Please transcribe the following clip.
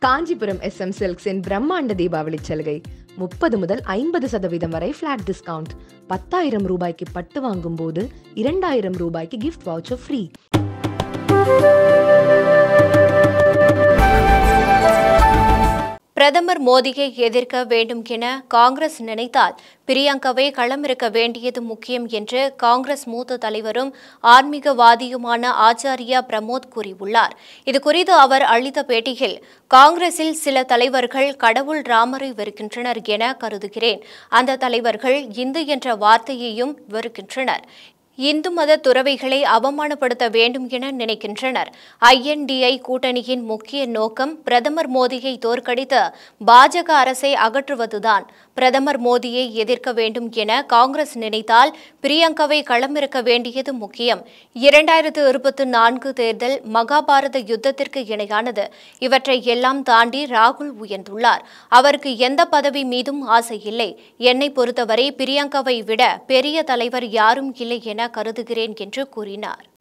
Kanchipuram S M சில்க்ஸின் பிரம்மாண்ட தீபாவளி சலுகை முப்பது முதல் ஐம்பது சதவீதம் வரை ஃபிளாட் டிஸ்கவுண்ட் பத்தாயிரம் ரூபாய்க்கு பட்டு வாங்கும் போது இரண்டாயிரம் ரூபாய்க்கு கிஃப்ட் வவுச்சர் ஃப்ரீ பிரதமர் மோடியை எதிர்க்க வேண்டும் என காங்கிரஸ் நினைத்தால் பிரியங்காவை களமிறக்க வேண்டியது முக்கியம் என்று காங்கிரஸ் மூத்த தலைவரும் ஆன்மீகவாதியுமான ஆச்சாரியா பிரமோத் கூறியுள்ளார் இதுகுறித்து அவர் அளித்த பேட்டியில் காங்கிரஸில் சில தலைவர்கள் கடவுள் ராமரை வெறுக்கின்றனர் என கருதுகிறேன் அந்த தலைவர்கள் இந்து என்ற வார்த்தையையும் வெறுக்கின்றனர் இந்து மத துறவிகளை அவமானப்படுத்த வேண்டும் என நினைக்கின்றனர் ஐஎன்டிஐ கூட்டணியின் முக்கிய நோக்கம் பிரதமர் மோடியை தோற்கடித்து பாஜக அரசை அகற்றுவதுதான் பிரதமர் மோடியை எதிர்க்க வேண்டும் என காங்கிரஸ் நினைத்தால் பிரியங்காவை களமிறக்க வேண்டியது முக்கியம் இரண்டாயிரத்து இருபத்தி நான்கு தேர்தல் மகாபாரத யுத்தத்திற்கு இணையானது இவற்றை எல்லாம் தாண்டி ராகுல் உயர்ந்துள்ளார் அவருக்கு எந்த பதவி மீதும் ஆசை இல்லை என்னை பொறுத்தவரை பிரியங்காவை விட பெரிய தலைவர் யாரும் இல்லை என கருதுகிறேன் என்று கூறினார்